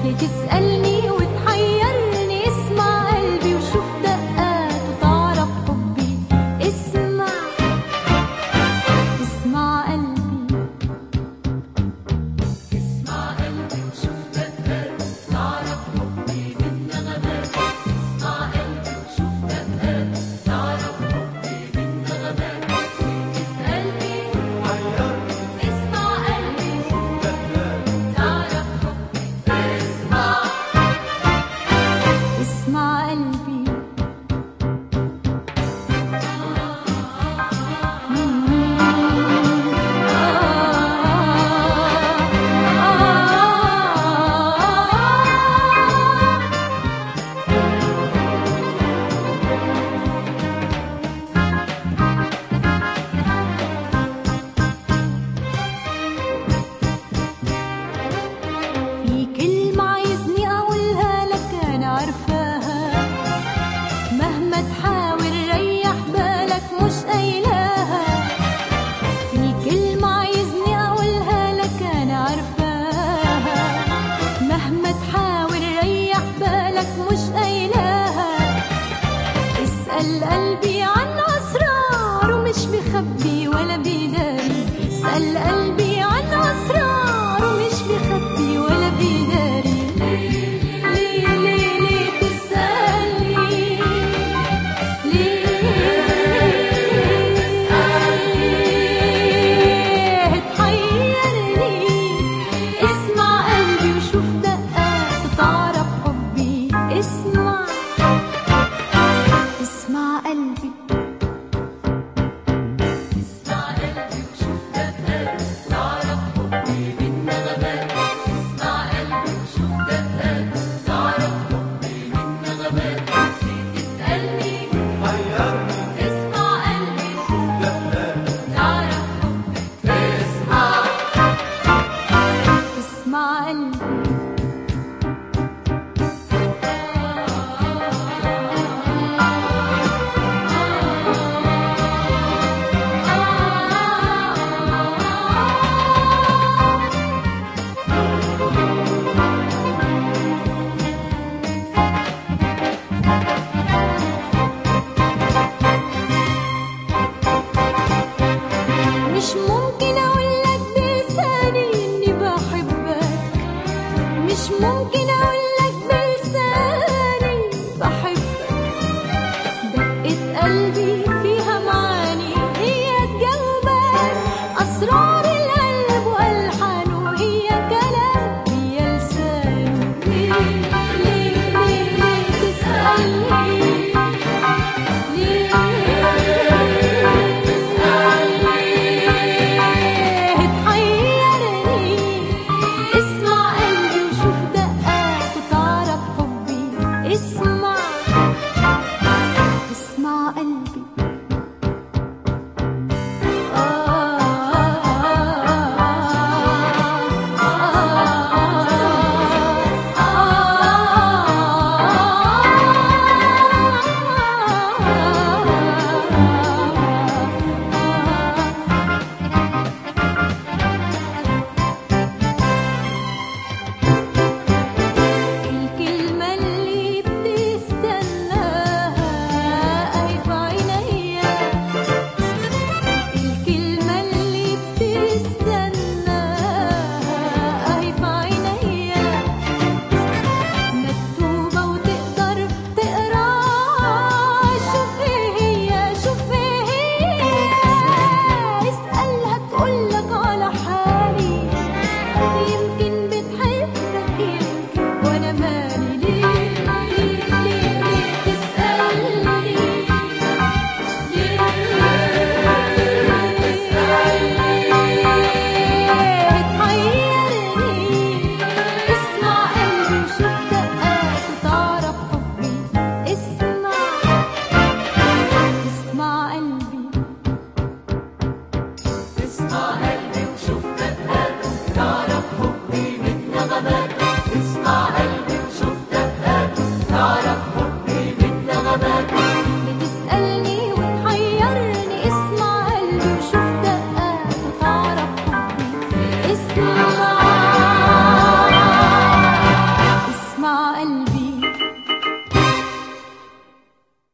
ليه تسألني وتحيرني اسمع قلبي وشوف دقات وتعرف حبي اسمع اسمع قلبي اسمع قلبي وشوف دقات تعرف حبي بالنغمات اسمع قلبي وشوف دقات تعرف حبي بالنغمات تسألني اسمع قلبي تعرف حبي اسمع اسمع قلبي في كلمة عايزني أقولها لك أنا عارفاها مهما تحاول ريح بالك مش قايلاها في كلمة عايزني أقولها لك أنا عارفاها مهما تحاول ريح بالك مش قايلاها اسأل قلبي عن أسراره مش بيخبي ولا بيداري اسأل قلبي عن أسراره مش بيخبي ولا بيداري ليه ليه ليه تسألني ليه تحيرني اسمع قلبي وشوف دقات وتعرف حبي اسمع اسمع قلبي اسمع قلبي وشوف دقات تعرف حبي بالنغمات اسمع قلبي وشوف دقات تعرف حبي بالنغمات تسألني اسمع قلبي تعرف حبي اسمع اسمع قلبي مش ممكن اقولك بلساني اني بحبك مش ممكن اقولك بلساني بحبك دقة قلبي فيها معاني هي تجاوبك اسرار القلب والحانه هي كلام هي لسانه ليه ليه ليه ليه تسألني ليه تحيرني اسمع قلبي وشوف دقات وتعرف حبي اسمع اسمع قلبي الكلمة اللي بتستناها أهي في عينيا الكلمة اللي بتستناها أهي في عينيا مكتوبة وتقدر تقراها شوف إيه هي شوف إيه هي اسألها تقولك على حالي يمكن بتحبك يمكن وانا مالي ليه ليه ليه ليه تسألني ليه تحيرني اسمع قلبي وشوف دقات وتعرف حبي اسمع اسمع قلبي اسمع قلبي وشوف دقات تعرف حبي من نغمات